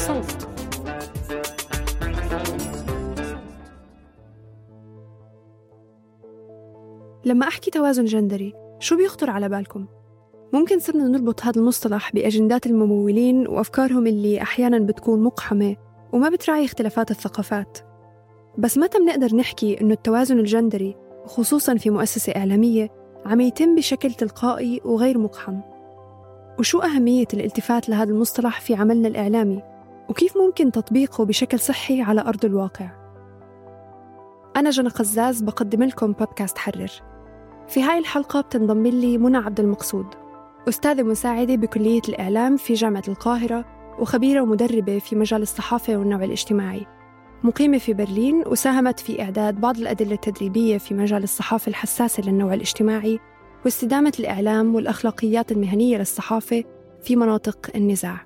صوت لما أحكي توازن جندري شو بيخطر على بالكم؟ ممكن صرنا نربط هذا المصطلح بأجندات الممولين وأفكارهم اللي أحيانا بتكون مقحمة وما بتراعي اختلافات الثقافات بس متى بنقدر نحكي إنه التوازن الجندري خصوصا في مؤسسة إعلامية عم يتم بشكل تلقائي وغير مقحم وشو أهمية الالتفات لهذا المصطلح في عملنا الإعلامي وكيف ممكن تطبيقه بشكل صحي على أرض الواقع أنا جنى قزاز بقدم لكم بودكاست حرر في هاي الحلقة بتنضم لي منى عبد المقصود أستاذة مساعدة بكلية الإعلام في جامعة القاهرة وخبيرة ومدربة في مجال الصحافة والنوع الاجتماعي مقيمة في برلين وساهمت في إعداد بعض الأدلة التدريبية في مجال الصحافة الحساسة للنوع الاجتماعي واستدامة الإعلام والأخلاقيات المهنية للصحافة في مناطق النزاع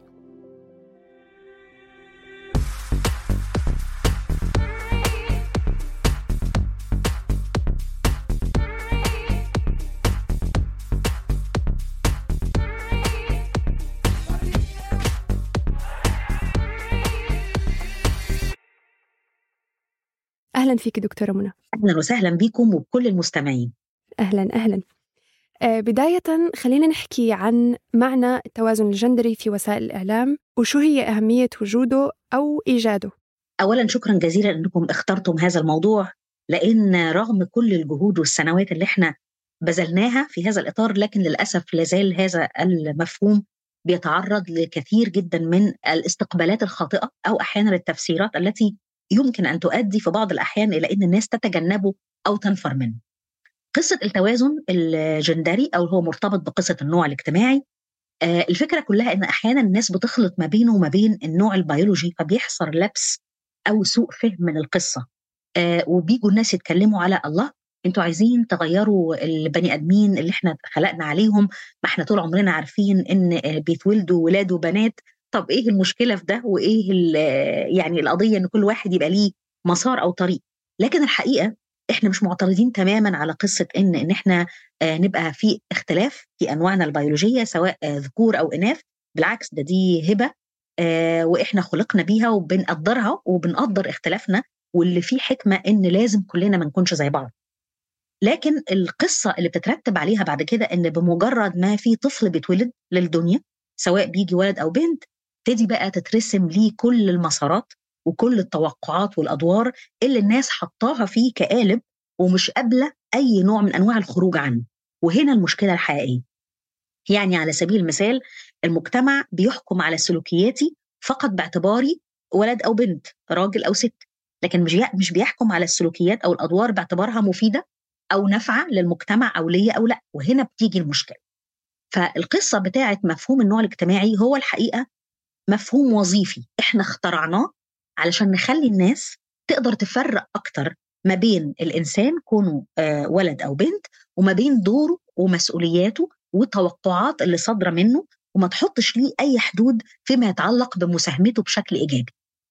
أهلا فيك دكتورة منى أهلا وسهلا بكم وبكل المستمعين أهلا أهلا آه، بداية خلينا نحكي عن معنى التوازن الجندري في وسائل الإعلام وشو هي أهمية وجوده أو إيجاده أولا شكرا جزيلا أنكم اخترتم هذا الموضوع لأن رغم كل الجهود والسنوات اللي احنا بذلناها في هذا الإطار لكن للأسف لازال هذا المفهوم بيتعرض لكثير جدا من الاستقبالات الخاطئة أو أحيانا التفسيرات التي يمكن أن تؤدي في بعض الأحيان إلى أن الناس تتجنبه أو تنفر منه قصة التوازن الجندري أو هو مرتبط بقصة النوع الاجتماعي آه، الفكرة كلها أن أحيانا الناس بتخلط ما بينه وما بين النوع البيولوجي فبيحصل لبس أو سوء فهم من القصة آه، وبيجوا الناس يتكلموا على الله انتوا عايزين تغيروا البني ادمين اللي احنا خلقنا عليهم ما احنا طول عمرنا عارفين ان آه، بيتولدوا ولاد وبنات طب ايه المشكله في ده وايه يعني القضيه ان كل واحد يبقى ليه مسار او طريق لكن الحقيقه احنا مش معترضين تماما على قصه ان ان احنا آه نبقى في اختلاف في انواعنا البيولوجيه سواء آه ذكور او اناث بالعكس ده دي هبه آه واحنا خلقنا بيها وبنقدرها وبنقدر اختلافنا واللي فيه حكمه ان لازم كلنا ما نكونش زي بعض لكن القصه اللي بتترتب عليها بعد كده ان بمجرد ما في طفل بيتولد للدنيا سواء بيجي ولد او بنت تبتدي بقى تترسم ليه كل المسارات وكل التوقعات والادوار اللي الناس حطاها فيه كقالب ومش قابله اي نوع من انواع الخروج عنه وهنا المشكله الحقيقيه يعني على سبيل المثال المجتمع بيحكم على سلوكياتي فقط باعتباري ولد او بنت راجل او ست لكن مش مش بيحكم على السلوكيات او الادوار باعتبارها مفيده او نافعه للمجتمع او ليا او لا وهنا بتيجي المشكله فالقصه بتاعه مفهوم النوع الاجتماعي هو الحقيقه مفهوم وظيفي احنا اخترعناه علشان نخلي الناس تقدر تفرق اكتر ما بين الانسان كونه آه ولد او بنت وما بين دوره ومسؤولياته والتوقعات اللي صادره منه وما تحطش ليه اي حدود فيما يتعلق بمساهمته بشكل ايجابي.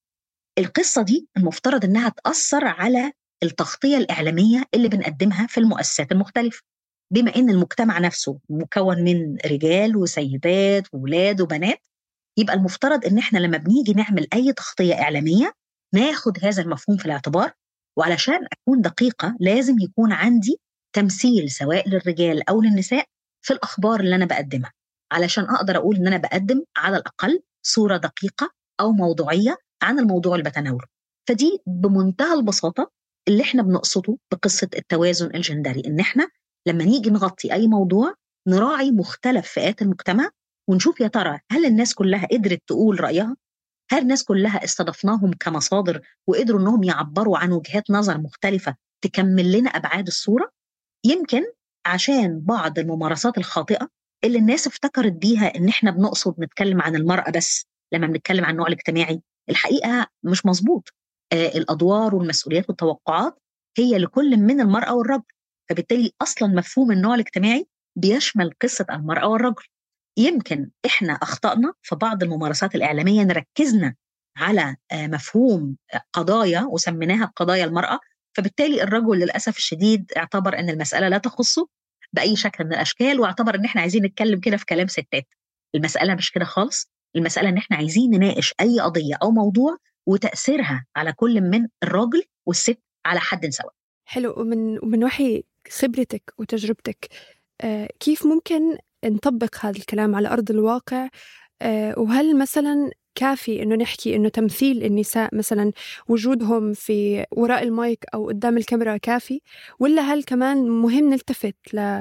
القصه دي المفترض انها تاثر على التغطيه الاعلاميه اللي بنقدمها في المؤسسات المختلفه. بما ان المجتمع نفسه مكون من رجال وسيدات وولاد وبنات يبقى المفترض ان احنا لما بنيجي نعمل اي تغطيه اعلاميه ناخد هذا المفهوم في الاعتبار وعلشان اكون دقيقه لازم يكون عندي تمثيل سواء للرجال او للنساء في الاخبار اللي انا بقدمها علشان اقدر اقول ان انا بقدم على الاقل صوره دقيقه او موضوعيه عن الموضوع اللي بتناوله فدي بمنتهى البساطه اللي احنا بنقصده بقصه التوازن الجندري ان احنا لما نيجي نغطي اي موضوع نراعي مختلف فئات المجتمع ونشوف يا ترى هل الناس كلها قدرت تقول رأيها؟ هل الناس كلها استضفناهم كمصادر وقدروا انهم يعبروا عن وجهات نظر مختلفة تكمل لنا أبعاد الصورة؟ يمكن عشان بعض الممارسات الخاطئة اللي الناس افتكرت بيها ان احنا بنقصد نتكلم عن المرأة بس لما بنتكلم عن النوع الاجتماعي الحقيقة مش مظبوط آه الأدوار والمسؤوليات والتوقعات هي لكل من المرأة والرجل فبالتالي أصلا مفهوم النوع الاجتماعي بيشمل قصة المرأة والرجل يمكن احنا اخطانا في بعض الممارسات الاعلاميه نركزنا على مفهوم قضايا وسميناها قضايا المراه فبالتالي الرجل للاسف الشديد اعتبر ان المساله لا تخصه باي شكل من الاشكال واعتبر ان احنا عايزين نتكلم كده في كلام ستات المساله مش كده خالص المساله ان احنا عايزين نناقش اي قضيه او موضوع وتاثيرها على كل من الراجل والست على حد سواء حلو ومن ومن وحي خبرتك وتجربتك آه، كيف ممكن نطبق هذا الكلام على ارض الواقع آه، وهل مثلا كافي انه نحكي انه تمثيل النساء مثلا وجودهم في وراء المايك او قدام الكاميرا كافي ولا هل كمان مهم نلتفت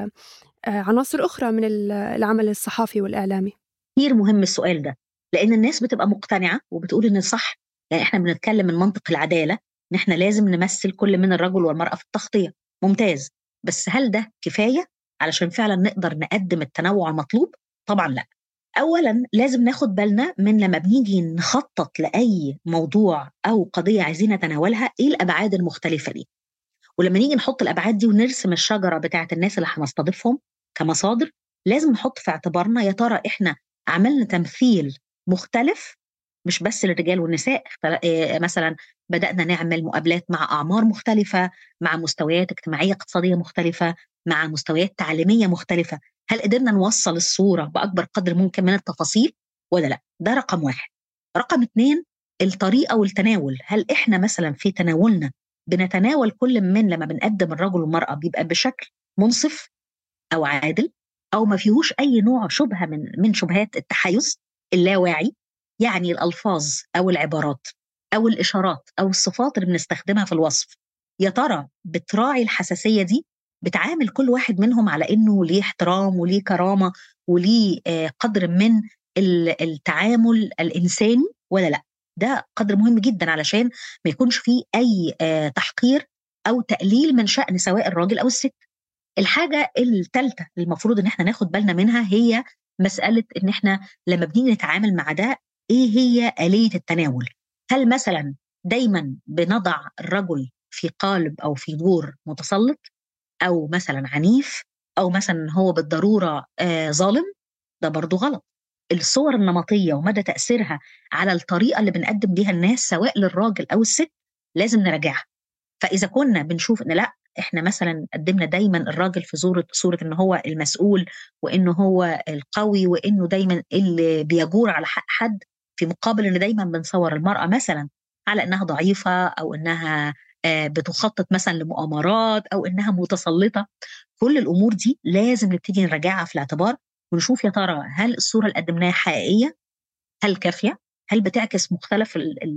لعناصر اخرى من العمل الصحافي والاعلامي؟ كثير مهم السؤال ده لان الناس بتبقى مقتنعه وبتقول ان صح يعني احنا بنتكلم من منطق العداله ان احنا لازم نمثل كل من الرجل والمراه في التغطيه ممتاز بس هل ده كفايه علشان فعلا نقدر نقدم التنوع المطلوب طبعا لا اولا لازم ناخد بالنا من لما بنيجي نخطط لاي موضوع او قضيه عايزين نتناولها ايه الابعاد المختلفه دي ولما نيجي نحط الابعاد دي ونرسم الشجره بتاعه الناس اللي هنستضيفهم كمصادر لازم نحط في اعتبارنا يا ترى احنا عملنا تمثيل مختلف مش بس للرجال والنساء آه، مثلا بدأنا نعمل مقابلات مع أعمار مختلفة مع مستويات اجتماعية اقتصادية مختلفة مع مستويات تعليمية مختلفة هل قدرنا نوصل الصورة بأكبر قدر ممكن من التفاصيل ولا لا ده رقم واحد رقم اثنين الطريقة والتناول هل إحنا مثلا في تناولنا بنتناول كل من لما بنقدم الرجل والمرأة بيبقى بشكل منصف أو عادل أو ما فيهوش أي نوع شبهة من من شبهات التحيز اللاواعي يعني الألفاظ أو العبارات أو الإشارات أو الصفات اللي بنستخدمها في الوصف يا ترى بتراعي الحساسية دي بتعامل كل واحد منهم على انه ليه احترام وليه كرامه وليه آه، قدر من التعامل الانساني ولا لا ده قدر مهم جدا علشان ما يكونش فيه اي آه، تحقير او تقليل من شان سواء الراجل او الست الحاجه الثالثه المفروض ان احنا ناخد بالنا منها هي مساله ان احنا لما بنيجي نتعامل مع ده ايه هي اليه التناول هل مثلا دايما بنضع الرجل في قالب او في دور متسلط او مثلا عنيف او مثلا هو بالضروره آه ظالم ده برضه غلط الصور النمطيه ومدى تاثيرها على الطريقه اللي بنقدم بيها الناس سواء للراجل او الست لازم نراجعها فاذا كنا بنشوف ان لا احنا مثلا قدمنا دايما الراجل في صوره صوره ان هو المسؤول وانه هو القوي وانه دايما اللي بيجور على حق حد في مقابل ان دايما بنصور المراه مثلا على انها ضعيفه او انها آه، بتخطط مثلا لمؤامرات او انها متسلطه كل الامور دي لازم نبتدي نراجعها في الاعتبار ونشوف يا ترى هل الصوره اللي قدمناها حقيقيه هل كافيه هل بتعكس مختلف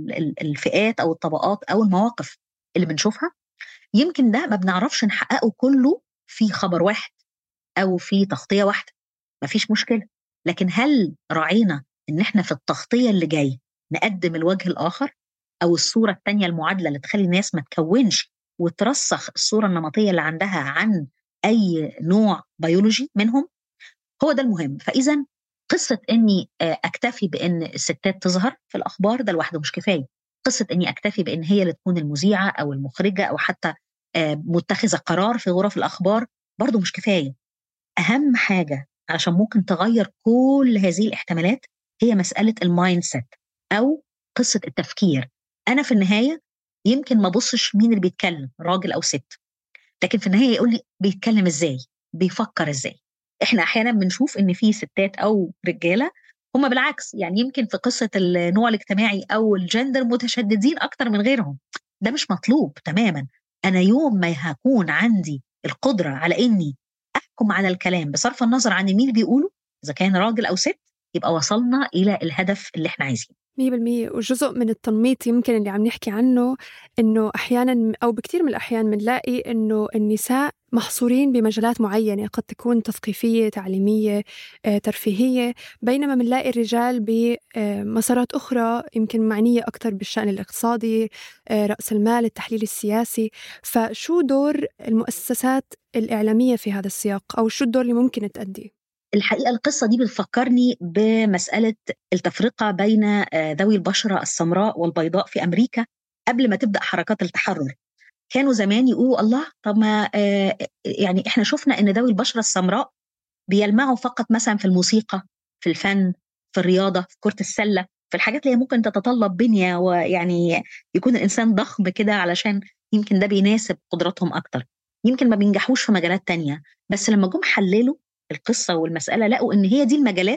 الفئات او الطبقات او المواقف اللي بنشوفها يمكن ده ما بنعرفش نحققه كله في خبر واحد او في تغطيه واحده مفيش مشكله لكن هل راعينا ان احنا في التغطيه اللي جاي نقدم الوجه الاخر او الصوره الثانيه المعادله اللي تخلي الناس ما تكونش وترسخ الصوره النمطيه اللي عندها عن اي نوع بيولوجي منهم هو ده المهم فاذا قصه اني آه، اكتفي بان الستات تظهر في الاخبار ده لوحده مش كفايه قصه اني اكتفي بان هي اللي تكون المذيعه او المخرجه او حتى آه، متخذه قرار في غرف الاخبار برضه مش كفايه اهم حاجه علشان ممكن تغير كل هذه الاحتمالات هي مساله المايند سيت او قصه التفكير انا في النهايه يمكن ما ابصش مين اللي بيتكلم راجل او ست لكن في النهايه يقول لي بيتكلم ازاي بيفكر ازاي احنا احيانا بنشوف ان في ستات او رجاله هم بالعكس يعني يمكن في قصه النوع الاجتماعي او الجندر متشددين اكتر من غيرهم ده مش مطلوب تماما انا يوم ما هكون عندي القدره على اني احكم على الكلام بصرف النظر عن مين بيقوله اذا كان راجل او ست يبقى وصلنا الى الهدف اللي احنا عايزينه مية بالمية وجزء من التنميط يمكن اللي عم نحكي عنه إنه أحيانا أو بكثير من الأحيان بنلاقي إنه النساء محصورين بمجالات معينة قد تكون تثقيفية تعليمية آه، ترفيهية بينما بنلاقي الرجال بمسارات أخرى يمكن معنية أكثر بالشأن الاقتصادي آه، رأس المال التحليل السياسي فشو دور المؤسسات الإعلامية في هذا السياق أو شو الدور اللي ممكن تأديه؟ الحقيقه القصه دي بتفكرني بمساله التفرقه بين آه، ذوي البشره السمراء والبيضاء في امريكا قبل ما تبدا حركات التحرر كانوا زمان يقولوا الله طب ما آه، يعني احنا شفنا ان ذوي البشره السمراء بيلمعوا فقط مثلا في الموسيقى في الفن في الرياضه في كره السله في الحاجات اللي هي ممكن تتطلب بنيه ويعني يكون الانسان ضخم كده علشان يمكن ده بيناسب قدراتهم اكتر يمكن ما بينجحوش في مجالات تانية بس لما جم حللوا القصه والمساله لقوا ان هي دي المجالات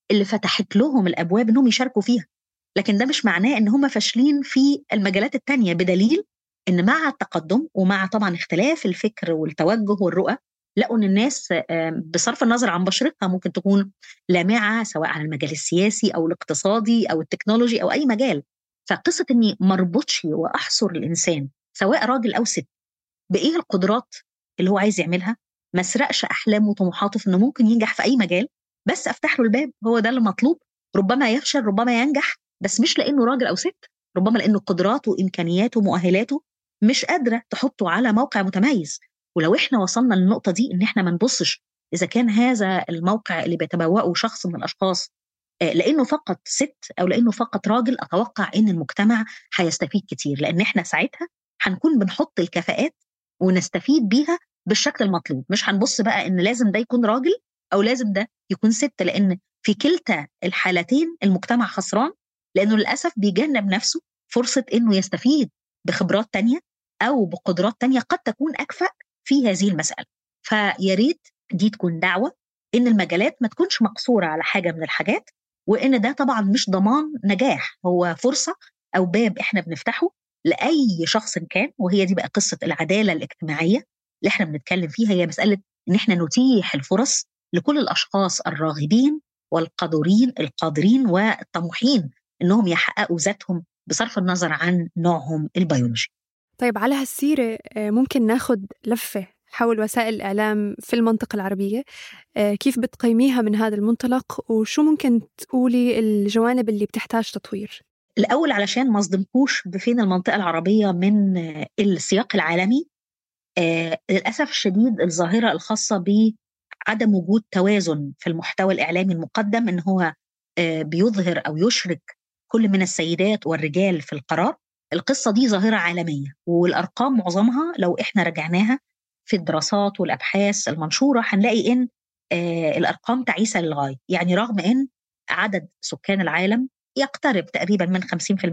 اللي فتحت لهم الابواب انهم يشاركوا فيها لكن ده مش معناه ان هم فاشلين في المجالات التانية بدليل ان مع التقدم ومع طبعا اختلاف الفكر والتوجه والرؤى لقوا ان الناس بصرف النظر عن بشرتها ممكن تكون لامعه سواء على المجال السياسي او الاقتصادي او التكنولوجي او اي مجال فقصه اني ما اربطش واحصر الانسان سواء راجل او ست بايه القدرات اللي هو عايز يعملها ما اسرقش احلامه وطموحاته في انه ممكن ينجح في اي مجال بس افتح له الباب هو ده اللي مطلوب ربما يفشل ربما ينجح بس مش لانه راجل او ست ربما لانه قدراته وامكانياته ومؤهلاته مش قادره تحطه على موقع متميز ولو احنا وصلنا للنقطه دي ان احنا ما نبصش اذا كان هذا الموقع اللي بيتبوأه شخص من الاشخاص آه، لانه فقط ست او لانه فقط راجل اتوقع ان المجتمع هيستفيد كتير لان احنا ساعتها هنكون بنحط الكفاءات ونستفيد بيها بالشكل المطلوب مش هنبص بقى ان لازم ده يكون راجل او لازم ده يكون ست لان في كلتا الحالتين المجتمع خسران لانه للاسف بيجنب نفسه فرصه انه يستفيد بخبرات تانية او بقدرات تانية قد تكون اكفأ في هذه المساله فيا ريت دي تكون دعوه ان المجالات ما تكونش مقصوره على حاجه من الحاجات وان ده طبعا مش ضمان نجاح هو فرصه او باب احنا بنفتحه لاي شخص كان وهي دي بقى قصه العداله الاجتماعيه اللي احنا بنتكلم فيها هي مساله ان احنا نتيح الفرص لكل الاشخاص الراغبين والقادرين القادرين والطموحين انهم يحققوا ذاتهم بصرف النظر عن نوعهم البيولوجي. طيب على هالسيره آه، ممكن ناخذ لفه حول وسائل الإعلام في المنطقة العربية آه، كيف بتقيميها من هذا المنطلق وشو ممكن تقولي الجوانب اللي بتحتاج تطوير الأول علشان ما اصدمكوش بفين المنطقة العربية من السياق العالمي آه للأسف الشديد الظاهرة الخاصة بعدم وجود توازن في المحتوى الإعلامي المقدم إن هو آه بيظهر أو يشرك كل من السيدات والرجال في القرار القصة دي ظاهرة عالمية والأرقام معظمها لو إحنا رجعناها في الدراسات والابحاث المنشوره هنلاقي ان آه الارقام تعيسه للغايه يعني رغم ان عدد سكان العالم يقترب تقريبا من 50%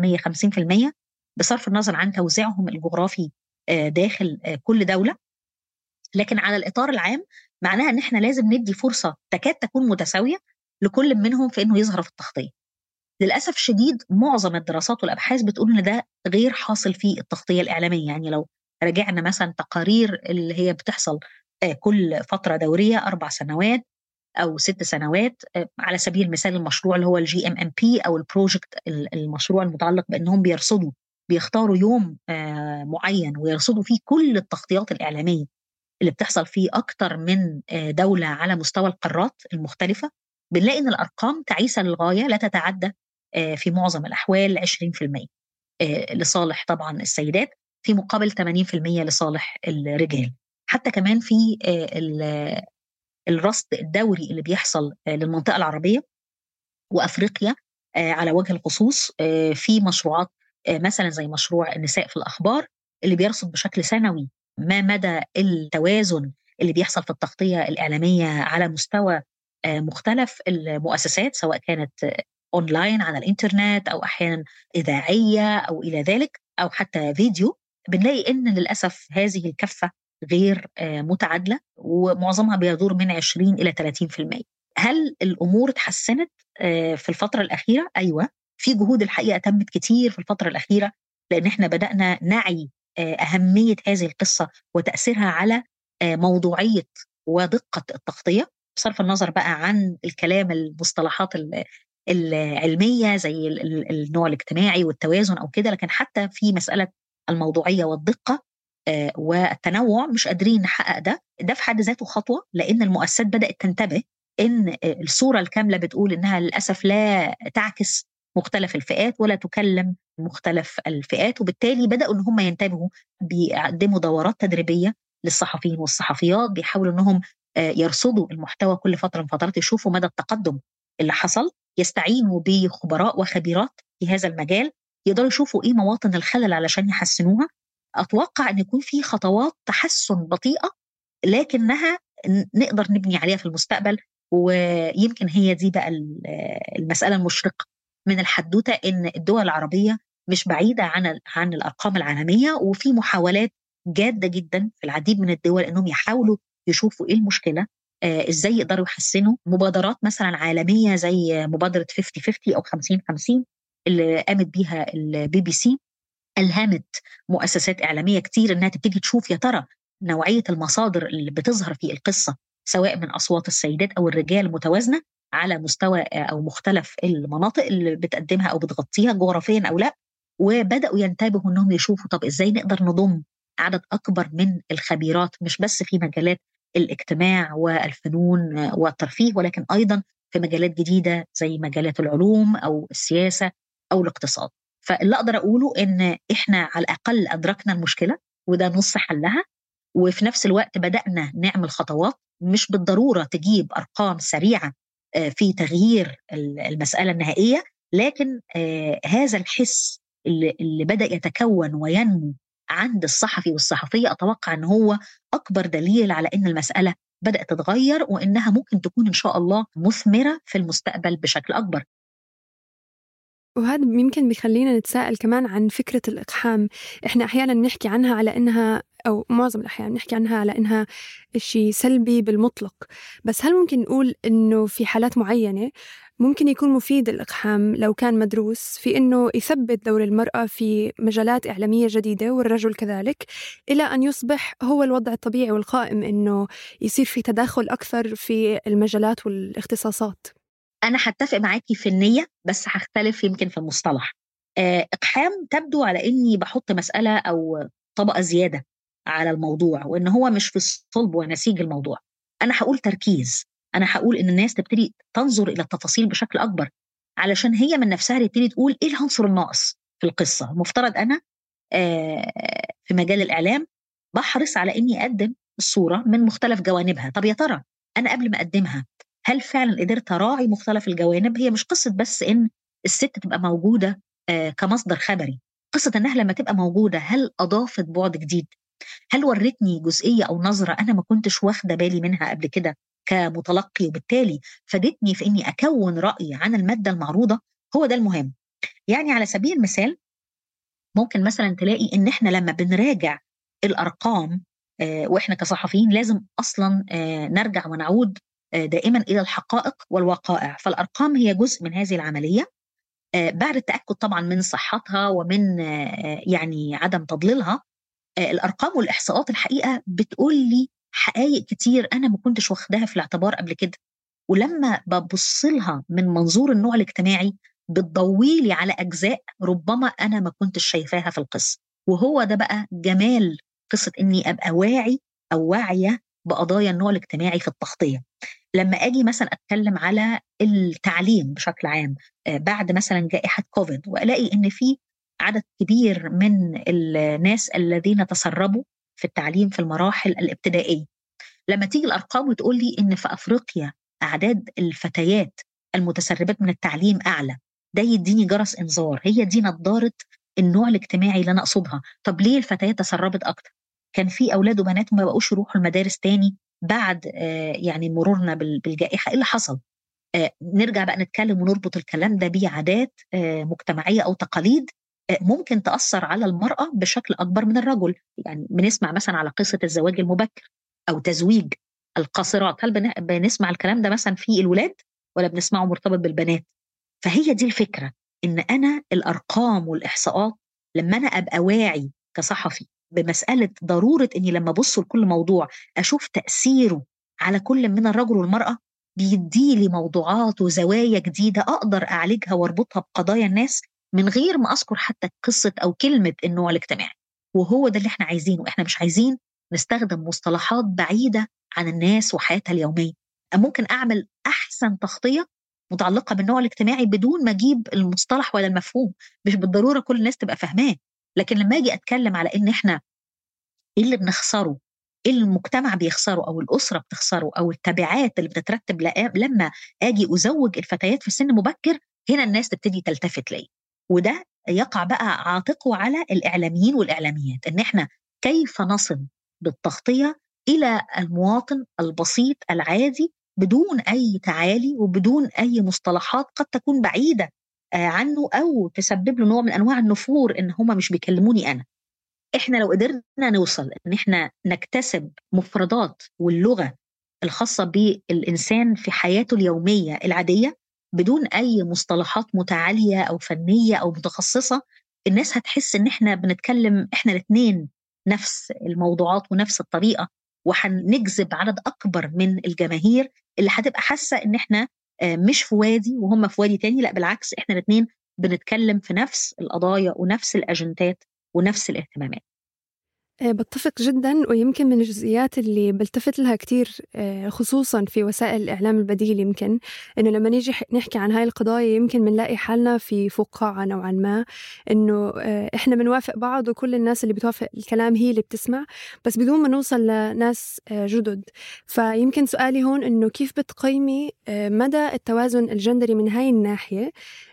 50% بصرف النظر عن توزيعهم الجغرافي آه داخل آه كل دوله لكن على الاطار العام معناها ان احنا لازم ندي فرصه تكاد تكون متساويه لكل منهم في انه يظهر في التغطيه. للاسف الشديد معظم الدراسات والابحاث بتقول ان ده غير حاصل في التغطيه الاعلاميه يعني لو رجعنا مثلا تقارير اللي هي بتحصل آه، كل فتره دوريه اربع سنوات او ست سنوات آه، على سبيل المثال المشروع اللي هو الجي ام ام بي او البروجكت المشروع المتعلق بانهم بيرصدوا بيختاروا يوم آه، معين ويرصدوا فيه كل التغطيات الاعلاميه اللي بتحصل في اكثر من دوله على مستوى القارات المختلفه بنلاقي ان الارقام تعيسه للغايه لا تتعدى في معظم الاحوال 20% لصالح طبعا السيدات في مقابل 80% لصالح الرجال حتى كمان في آه، الرصد الدوري اللي بيحصل آه، للمنطقه العربيه وافريقيا آه، على وجه الخصوص في مشروعات مثلا زي مشروع النساء في الاخبار اللي بيرصد بشكل سنوي ما مدى التوازن اللي بيحصل في التغطيه الاعلاميه على مستوى مختلف المؤسسات سواء كانت اونلاين على الانترنت او احيانا اذاعيه او الى ذلك او حتى فيديو بنلاقي ان للاسف هذه الكفه غير آه، متعادله ومعظمها بيدور من 20 الى 30% هل الامور اتحسنت آه، في الفتره الاخيره ايوه في جهود الحقيقه تمت كتير في الفتره الاخيره لان احنا بدانا نعي آه، اهميه هذه القصه وتاثيرها على موضوعيه ودقه التغطيه بصرف النظر بقى عن الكلام المصطلحات العلميه زي النوع الاجتماعي والتوازن او كده لكن حتى في مساله الموضوعيه والدقه آه، والتنوع مش قادرين نحقق ده ده في حد ذاته خطوه لان المؤسسات بدات تنتبه ان الصوره الكامله بتقول انها للاسف لا تعكس مختلف الفئات ولا تكلم مختلف الفئات وبالتالي بداوا ان هم ينتبهوا بيقدموا دورات تدريبيه للصحفيين والصحفيات بيحاولوا انهم آه، يرصدوا المحتوى كل فتره من فترات يشوفوا مدى التقدم اللي حصل يستعينوا بخبراء وخبيرات في هذا المجال يقدروا يشوفوا ايه مواطن الخلل علشان يحسنوها اتوقع ان يكون في خطوات تحسن بطيئه لكنها نقدر نبني عليها في المستقبل ويمكن هي دي بقى المساله المشرقه من الحدوته ان الدول العربيه مش بعيده عن عن الارقام العالميه وفي محاولات جاده جدا في العديد من الدول انهم يحاولوا يشوفوا ايه المشكله آه ازاي يقدروا يحسنوا مبادرات مثلا عالميه زي مبادره 50 50 او 50 50 اللي قامت بيها البي بي سي الهمت مؤسسات اعلاميه كتير انها تبتدي تشوف يا ترى نوعيه المصادر اللي بتظهر في القصه سواء من اصوات السيدات او الرجال متوازنه على مستوى او مختلف المناطق اللي بتقدمها او بتغطيها جغرافيا او لا وبداوا ينتبهوا انهم يشوفوا طب ازاي نقدر نضم عدد اكبر من الخبيرات مش بس في مجالات الاجتماع والفنون والترفيه ولكن ايضا في مجالات جديده زي مجالات العلوم او السياسه او الاقتصاد. فاللي اقدر اقوله ان احنا على الاقل ادركنا المشكله وده نص حلها وفي نفس الوقت بدانا نعمل خطوات مش بالضروره تجيب ارقام سريعه في تغيير المساله النهائيه لكن هذا الحس اللي, اللي بدا يتكون وينمو عند الصحفي والصحفيه اتوقع ان هو اكبر دليل على ان المساله بدات تتغير وانها ممكن تكون ان شاء الله مثمره في المستقبل بشكل اكبر وهذا يمكن بيخلينا نتساءل كمان عن فكرة الإقحام إحنا أحيانا بنحكي عنها على إنها أو معظم الأحيان بنحكي عنها على إنها شيء سلبي بالمطلق بس هل ممكن نقول إنه في حالات معينة ممكن يكون مفيد الإقحام لو كان مدروس في إنه يثبت دور المرأة في مجالات إعلامية جديدة والرجل كذلك إلى أن يصبح هو الوضع الطبيعي والقائم إنه يصير في تداخل أكثر في المجالات والاختصاصات انا هتفق معاكي في النيه بس هختلف يمكن في المصطلح اقحام تبدو على اني بحط مساله او طبقه زياده على الموضوع وان هو مش في صلب ونسيج الموضوع انا هقول تركيز انا هقول ان الناس تبتدي تنظر الى التفاصيل بشكل اكبر علشان هي من نفسها تبتدي تقول ايه العنصر الناقص في القصه المفترض انا في مجال الاعلام بحرص على اني اقدم الصوره من مختلف جوانبها طب يا ترى انا قبل ما اقدمها هل فعلا قدرت اراعي مختلف الجوانب هي مش قصه بس ان الست تبقى موجوده كمصدر خبري قصه انها لما تبقى موجوده هل اضافت بعد جديد هل ورتني جزئيه او نظره انا ما كنتش واخده بالي منها قبل كده كمتلقي وبالتالي فادتني في اني اكون راي عن الماده المعروضه هو ده المهم يعني على سبيل المثال ممكن مثلا تلاقي ان احنا لما بنراجع الارقام واحنا كصحفيين لازم اصلا نرجع ونعود دائما الى الحقائق والوقائع فالارقام هي جزء من هذه العمليه بعد التاكد طبعا من صحتها ومن يعني عدم تضليلها الارقام والاحصاءات الحقيقه بتقول لي حقائق كتير انا ما كنتش واخداها في الاعتبار قبل كده ولما ببص لها من منظور النوع الاجتماعي بتضوي لي على اجزاء ربما انا ما كنتش شايفاها في القصه وهو ده بقى جمال قصه اني ابقى واعي او واعيه بقضايا النوع الاجتماعي في التغطيه لما اجي مثلا اتكلم على التعليم بشكل عام بعد مثلا جائحه كوفيد والاقي ان في عدد كبير من الناس الذين تسربوا في التعليم في المراحل الابتدائيه لما تيجي الارقام وتقول لي ان في افريقيا اعداد الفتيات المتسربات من التعليم اعلى ده يديني جرس انذار هي دي نظاره النوع الاجتماعي اللي انا اقصدها طب ليه الفتيات تسربت اكتر كان في اولاد وبنات ما بقوش يروحوا المدارس تاني بعد يعني مرورنا بالجائحه ايه اللي حصل نرجع بقى نتكلم ونربط الكلام ده بعادات مجتمعيه او تقاليد ممكن تاثر على المراه بشكل اكبر من الرجل يعني بنسمع مثلا على قصه الزواج المبكر او تزويج القاصرات هل بنسمع الكلام ده مثلا في الولاد ولا بنسمعه مرتبط بالبنات فهي دي الفكره ان انا الارقام والاحصاءات لما انا ابقى واعي كصحفي بمساله ضروره اني لما ابص لكل موضوع اشوف تاثيره على كل من الرجل والمراه بيدي لي موضوعات وزوايا جديده اقدر اعالجها واربطها بقضايا الناس من غير ما اذكر حتى قصه او كلمه النوع الاجتماعي وهو ده اللي احنا عايزينه احنا مش عايزين نستخدم مصطلحات بعيده عن الناس وحياتها اليوميه ممكن اعمل احسن تغطيه متعلقه بالنوع الاجتماعي بدون ما اجيب المصطلح ولا المفهوم مش بالضروره كل الناس تبقى فاهماه لكن لما اجي اتكلم على ان احنا ايه اللي بنخسره ايه المجتمع بيخسره او الاسره بتخسره او التبعات اللي بتترتب لما اجي ازوج الفتيات في سن مبكر هنا الناس تبتدي تلتفت لي وده يقع بقى عاتقه على الاعلاميين والاعلاميات ان احنا كيف نصل بالتغطيه الى المواطن البسيط العادي بدون اي تعالي وبدون اي مصطلحات قد تكون بعيده عنه او تسبب له نوع من انواع النفور ان هم مش بيكلموني انا احنا لو قدرنا نوصل ان احنا نكتسب مفردات واللغه الخاصه بالانسان في حياته اليوميه العاديه بدون اي مصطلحات متعاليه او فنيه او متخصصه الناس هتحس ان احنا بنتكلم احنا الاثنين نفس الموضوعات ونفس الطريقه وهنجذب عدد اكبر من الجماهير اللي هتبقى حاسه ان احنا مش في وادي وهم في وادي تاني لا بالعكس احنا الاثنين بنتكلم في نفس القضايا ونفس الاجندات ونفس الاهتمامات آه، بتفق جدا ويمكن من الجزئيات اللي بلتفت لها كتير آه، خصوصا في وسائل الإعلام البديل يمكن إنه لما نيجي نحكي عن هاي القضايا يمكن بنلاقي حالنا في فقاعة نوعا ما إنه آه، إحنا بنوافق بعض وكل الناس اللي بتوافق الكلام هي اللي بتسمع بس بدون ما نوصل لناس جدد فيمكن سؤالي هون إنه كيف بتقيمي مدى التوازن الجندري من هاي الناحية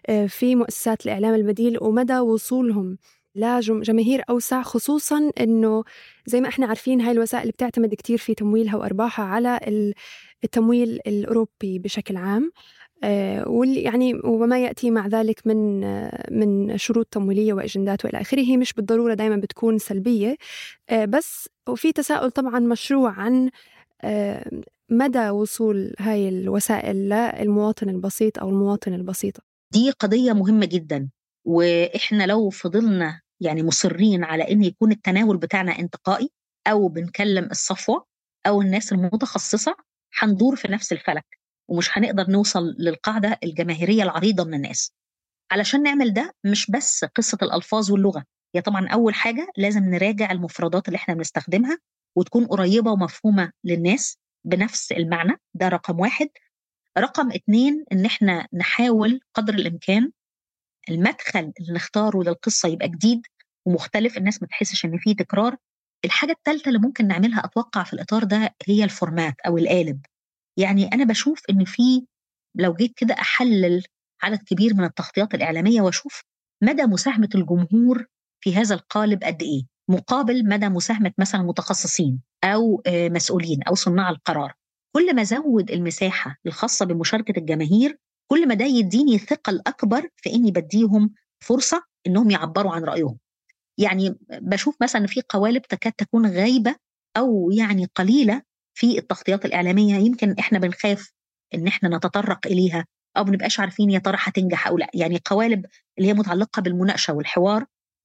في مؤسسات الإعلام البديل ومدى وصولهم لجماهير أوسع خصوصا أنه زي ما احنا عارفين هاي الوسائل بتعتمد كتير في تمويلها وأرباحها على التمويل الأوروبي بشكل عام آه، واللي يعني وما ياتي مع ذلك من من شروط تمويليه واجندات والى اخره هي مش بالضروره دائما بتكون سلبيه آه، بس وفي تساؤل طبعا مشروع عن آه، مدى وصول هاي الوسائل للمواطن البسيط او المواطن البسيطه دي قضيه مهمه جدا واحنا لو فضلنا يعني مصرين على ان يكون التناول بتاعنا انتقائي او بنكلم الصفوه او الناس المتخصصه هندور في نفس الفلك ومش هنقدر نوصل للقاعده الجماهيريه العريضه من الناس علشان نعمل ده مش بس قصه الالفاظ واللغه هي طبعا اول حاجه لازم نراجع المفردات اللي احنا بنستخدمها وتكون قريبه ومفهومه للناس بنفس المعنى ده رقم واحد رقم اتنين ان احنا نحاول قدر الامكان المدخل اللي نختاره للقصه يبقى جديد ومختلف الناس ما تحسش ان فيه تكرار الحاجه الثالثه اللي ممكن نعملها اتوقع في الاطار ده هي الفورمات او القالب يعني انا بشوف ان في لو جيت كده احلل عدد كبير من التغطيات الاعلاميه واشوف مدى مساهمه الجمهور في هذا القالب قد ايه مقابل مدى مساهمه مثلا متخصصين او آه، مسؤولين او صناع القرار كل ما زود المساحه الخاصه بمشاركه الجماهير كل ما ده يديني ثقل اكبر في اني بديهم فرصه انهم يعبروا عن رايهم يعني بشوف مثلا في قوالب تكاد تكون غايبه او يعني قليله في التغطيات الاعلاميه يمكن احنا بنخاف ان احنا نتطرق اليها او ما نبقاش عارفين يا ترى هتنجح او لا يعني قوالب اللي هي متعلقه بالمناقشه والحوار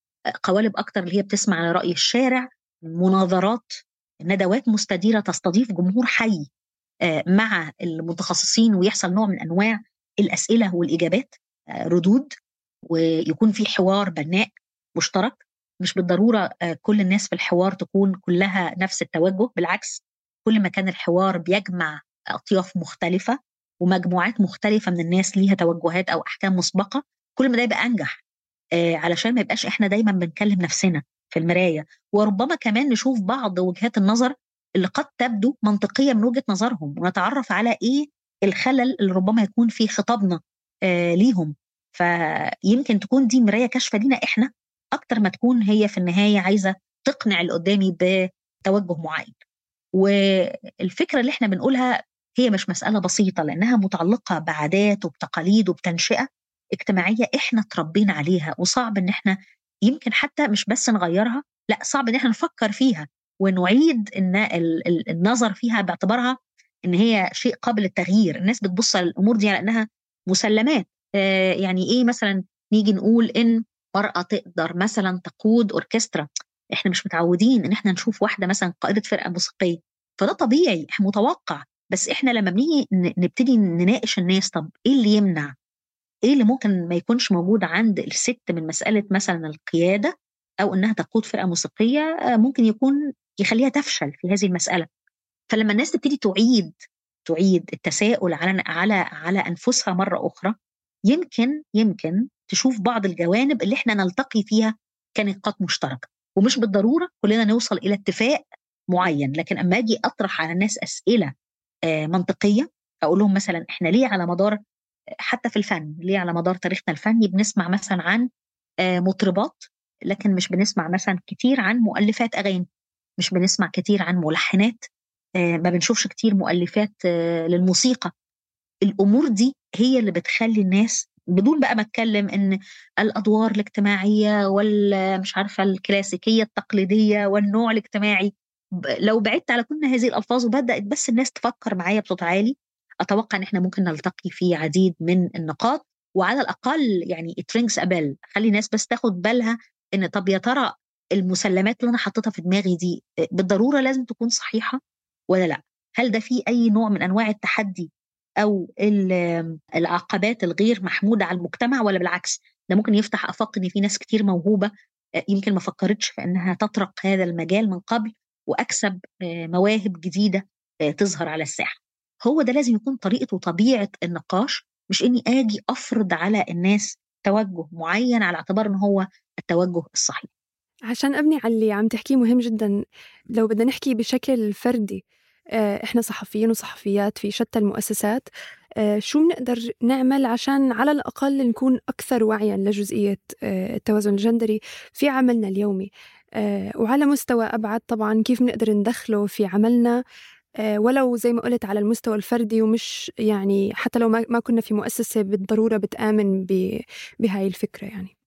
قوالب اكتر اللي هي بتسمع على راي الشارع مناظرات ندوات مستديره تستضيف جمهور حي آه، مع المتخصصين ويحصل نوع من انواع الاسئله والاجابات آه، ردود ويكون في حوار بناء مشترك مش بالضروره آه، كل الناس في الحوار تكون كلها نفس التوجه بالعكس كل ما كان الحوار بيجمع اطياف مختلفه ومجموعات مختلفه من الناس ليها توجهات او احكام مسبقه كل ما ده يبقى انجح آه علشان ما يبقاش احنا دايما بنكلم نفسنا في المرايه وربما كمان نشوف بعض وجهات النظر اللي قد تبدو منطقيه من وجهه نظرهم ونتعرف على ايه الخلل اللي ربما يكون في خطابنا آه ليهم فيمكن تكون دي مرايه كاشفه لينا احنا اكتر ما تكون هي في النهايه عايزه تقنع اللي قدامي بتوجه معين والفكره اللي احنا بنقولها هي مش مساله بسيطه لانها متعلقه بعادات وبتقاليد وبتنشئه اجتماعيه احنا تربينا عليها وصعب ان احنا يمكن حتى مش بس نغيرها لا صعب ان احنا نفكر فيها ونعيد ان النظر فيها باعتبارها ان هي شيء قابل للتغيير الناس بتبص على الامور دي على انها مسلمات آه يعني ايه مثلا نيجي نقول ان مرأة تقدر مثلا تقود اوركسترا احنا مش متعودين ان احنا نشوف واحده مثلا قائده فرقه موسيقيه فده طبيعي متوقع بس احنا لما بنيجي نبتدي نناقش الناس طب ايه اللي يمنع ايه اللي ممكن ما يكونش موجود عند الست من مساله مثلا القياده او انها تقود فرقه موسيقيه آه، ممكن يكون يخليها تفشل في هذه المساله فلما الناس تبتدي تعيد تعيد التساؤل على على على انفسها مره اخرى يمكن يمكن تشوف بعض الجوانب اللي احنا نلتقي فيها كنقاط مشتركه ومش بالضروره كلنا نوصل الى اتفاق معين لكن اما اجي اطرح على الناس اسئله آه، منطقيه اقول لهم مثلا احنا ليه على مدار حتى في الفن ليه على مدار تاريخنا الفني بنسمع مثلا عن آه، مطربات لكن مش بنسمع مثلا كتير عن مؤلفات اغاني مش بنسمع كتير عن ملحنات آه، ما بنشوفش كتير مؤلفات آه، للموسيقى الامور دي هي اللي بتخلي الناس بدون بقى ما اتكلم ان الادوار الاجتماعيه ولا مش عارفه الكلاسيكيه التقليديه والنوع الاجتماعي لو بعدت على كل هذه الالفاظ وبدات بس الناس تفكر معايا بصوت عالي اتوقع ان احنا ممكن نلتقي في عديد من النقاط وعلى الاقل يعني ترينكس ابل خلي الناس بس تاخد بالها ان طب يا ترى المسلمات اللي انا حطيتها في دماغي دي بالضروره لازم تكون صحيحه ولا لا هل ده فيه اي نوع من انواع التحدي او العقبات الغير محموده على المجتمع ولا بالعكس ده ممكن يفتح افاق ان في ناس كتير موهوبه يمكن ما فكرتش في انها تطرق هذا المجال من قبل واكسب مواهب جديده تظهر على الساحه هو ده لازم يكون طريقه وطبيعه النقاش مش اني اجي افرض على الناس توجه معين على اعتبار ان هو التوجه الصحيح عشان ابني على اللي عم تحكيه مهم جدا لو بدنا نحكي بشكل فردي احنا صحفيين وصحفيات في شتى المؤسسات شو بنقدر نعمل عشان على الأقل نكون أكثر وعيا لجزئية التوازن الجندري في عملنا اليومي وعلى مستوى أبعد طبعا كيف بنقدر ندخله في عملنا ولو زي ما قلت على المستوى الفردي ومش يعني حتى لو ما كنا في مؤسسة بالضرورة بتآمن بهاي الفكرة يعني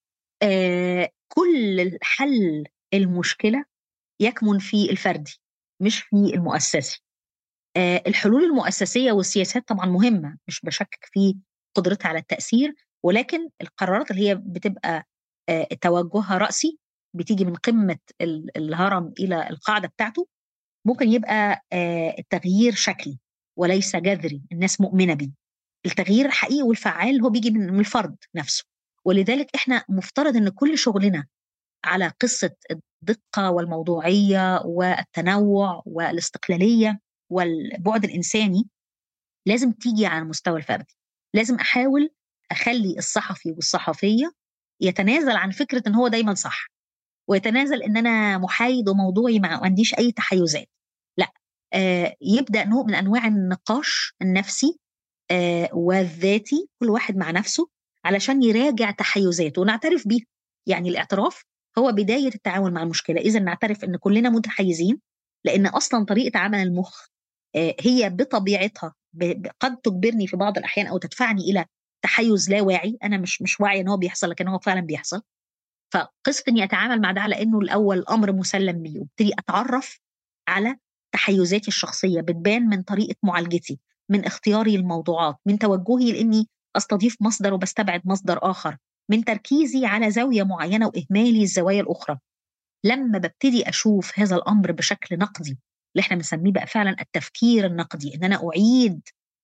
آه كل حل المشكلة يكمن في الفردي مش في المؤسسي آه الحلول المؤسسية والسياسات طبعا مهمة مش بشكك في قدرتها على التأثير ولكن القرارات اللي هي بتبقى آه توجهها رأسي بتيجي من قمة الهرم إلى القاعدة بتاعته ممكن يبقى التغيير شكلي وليس جذري الناس مؤمنه بيه التغيير الحقيقي والفعال هو بيجي من الفرد نفسه ولذلك احنا مفترض ان كل شغلنا على قصه الدقه والموضوعيه والتنوع والاستقلاليه والبعد الانساني لازم تيجي على المستوى الفردي لازم احاول اخلي الصحفي والصحفيه يتنازل عن فكره ان هو دايما صح ويتنازل ان انا محايد وموضوعي ما عنديش اي تحيزات لا آه يبدا نوع من انواع النقاش النفسي آه والذاتي كل واحد مع نفسه علشان يراجع تحيزاته ونعترف بيها يعني الاعتراف هو بدايه التعامل مع المشكله اذا نعترف ان كلنا متحيزين لان اصلا طريقه عمل المخ آه هي بطبيعتها قد تجبرني في بعض الاحيان او تدفعني الى تحيز لا واعي انا مش مش واعي ان هو بيحصل لكن هو فعلا بيحصل فقصه اني اتعامل مع ده على انه الاول امر مسلم بيه وابتدي اتعرف على تحيزاتي الشخصيه بتبان من طريقه معالجتي من اختياري الموضوعات من توجهي لاني استضيف مصدر وبستبعد مصدر اخر من تركيزي على زاويه معينه واهمالي الزوايا الاخرى لما ببتدي اشوف هذا الامر بشكل نقدي اللي احنا بنسميه بقى فعلا التفكير النقدي ان انا اعيد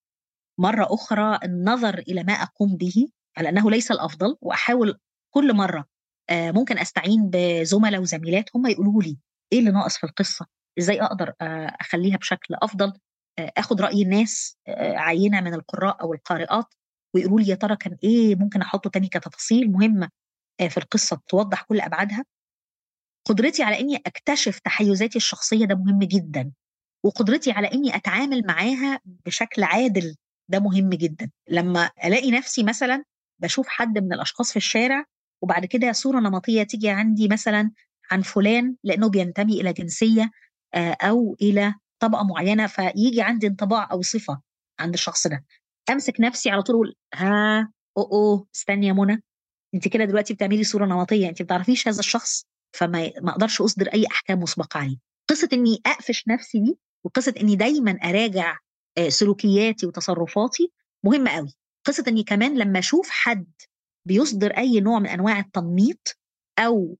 مره اخرى النظر الى ما اقوم به على انه ليس الافضل واحاول كل مره ممكن استعين بزملاء وزميلات هم يقولوا لي ايه اللي ناقص في القصه ازاي اقدر اخليها بشكل افضل اخد راي الناس عينه من القراء او القارئات ويقولوا لي يا ترى كان ايه ممكن احطه تاني كتفاصيل مهمه في القصه توضح كل ابعادها قدرتي على اني اكتشف تحيزاتي الشخصيه ده مهم جدا وقدرتي على اني اتعامل معاها بشكل عادل ده مهم جدا لما الاقي نفسي مثلا بشوف حد من الاشخاص في الشارع وبعد كده صوره نمطيه تيجي عندي مثلا عن فلان لانه بينتمي الى جنسيه او الى طبقه معينه فيجي عندي انطباع او صفه عند الشخص ده امسك نفسي على طول اقول ها او او استني يا منى انت كده دلوقتي بتعملي صوره نمطيه انت ما بتعرفيش هذا الشخص فما ما اقدرش اصدر اي احكام مسبقه عليه قصه اني اقفش نفسي دي وقصه اني دايما اراجع سلوكياتي وتصرفاتي مهمه قوي قصه اني كمان لما اشوف حد بيصدر اي نوع من انواع التنميط او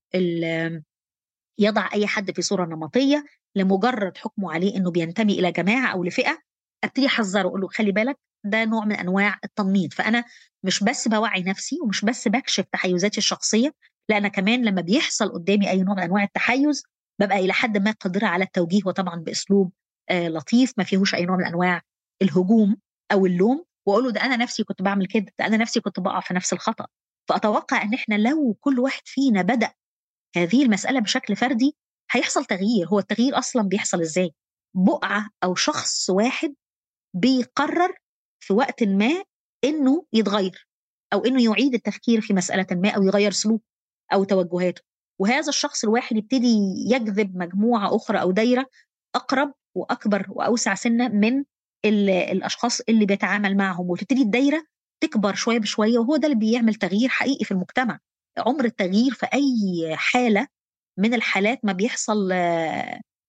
يضع اي حد في صوره نمطيه لمجرد حكمه عليه انه بينتمي الى جماعه او لفئه ابتدي احذره اقول له خلي بالك ده نوع من انواع التنميط فانا مش بس بوعي نفسي ومش بس بكشف تحيزاتي الشخصيه لا انا كمان لما بيحصل قدامي اي نوع من انواع التحيز ببقى الى حد ما قادره على التوجيه وطبعا باسلوب آه لطيف ما فيهوش اي نوع من انواع الهجوم او اللوم واقول له ده انا نفسي كنت بعمل كده ده انا نفسي كنت بقع في نفس الخطا فاتوقع ان احنا لو كل واحد فينا بدا هذه المساله بشكل فردي هيحصل تغيير هو التغيير اصلا بيحصل ازاي بقعه او شخص واحد بيقرر في وقت ما انه يتغير او انه يعيد التفكير في مساله ما او يغير سلوكه او توجهاته وهذا الشخص الواحد يبتدي يجذب مجموعه اخرى او دايره اقرب واكبر واوسع سنه من الاشخاص اللي بيتعامل معهم وتبتدي الدايره تكبر شويه بشويه وهو ده اللي بيعمل تغيير حقيقي في المجتمع عمر التغيير في اي حاله من الحالات ما بيحصل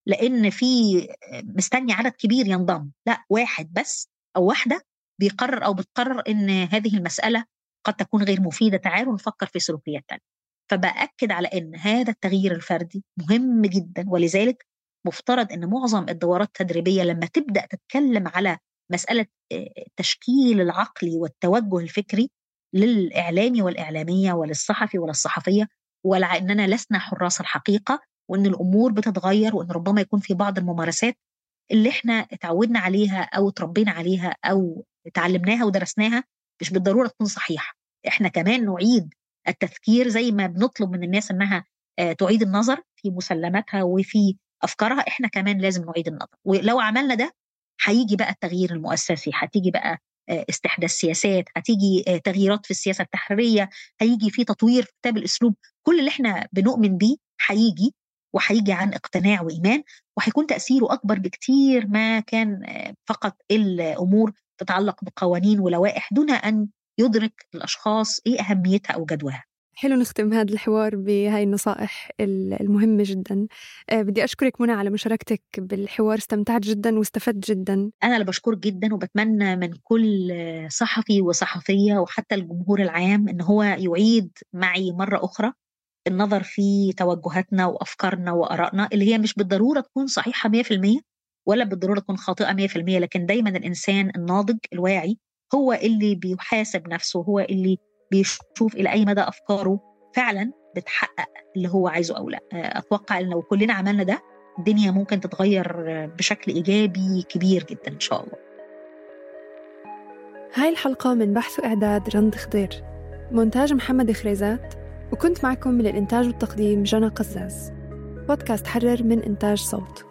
لان في مستني عدد كبير ينضم لا واحد بس او واحده بيقرر او بتقرر ان هذه المساله قد تكون غير مفيده تعالوا نفكر في سلوكيات تانية فباكد على ان هذا التغيير الفردي مهم جدا ولذلك مفترض ان معظم الدورات التدريبيه لما تبدا تتكلم على مساله التشكيل العقلي والتوجه الفكري للاعلامي والاعلاميه وللصحفي وللصحفيه ولا اننا لسنا حراس الحقيقه وان الامور بتتغير وان ربما يكون في بعض الممارسات اللي احنا اتعودنا عليها او اتربينا عليها او اتعلمناها ودرسناها مش بالضروره تكون صحيحه احنا كمان نعيد التفكير زي ما بنطلب من الناس انها تعيد النظر في مسلماتها وفي افكارها احنا كمان لازم نعيد النظر ولو عملنا ده هيجي بقى التغيير المؤسسي هتيجي بقى استحداث سياسات هتيجي تغييرات في السياسه التحريريه هيجي في تطوير في كتاب الاسلوب كل اللي احنا بنؤمن بيه هيجي وهيجي عن اقتناع وايمان وهيكون تاثيره اكبر بكتير ما كان فقط الامور تتعلق بقوانين ولوائح دون ان يدرك الاشخاص ايه اهميتها او جدواها حلو نختم هذا الحوار بهاي النصائح المهمة جدا أه بدي أشكرك منى على مشاركتك بالحوار استمتعت جدا واستفدت جدا أنا اللي بشكرك جدا وبتمنى من كل صحفي وصحفية وحتى الجمهور العام إن هو يعيد معي مرة أخرى النظر في توجهاتنا وأفكارنا وآرائنا اللي هي مش بالضرورة تكون صحيحة 100% ولا بالضرورة تكون خاطئة 100% لكن دايما الإنسان الناضج الواعي هو اللي بيحاسب نفسه هو اللي بيشوف الى اي مدى افكاره فعلا بتحقق اللي هو عايزه او لا اتوقع ان لو كلنا عملنا ده الدنيا ممكن تتغير بشكل ايجابي كبير جدا ان شاء الله هاي الحلقة من بحث وإعداد رند خضير مونتاج محمد خريزات وكنت معكم من الإنتاج والتقديم جنى قزاز بودكاست حرر من إنتاج صوت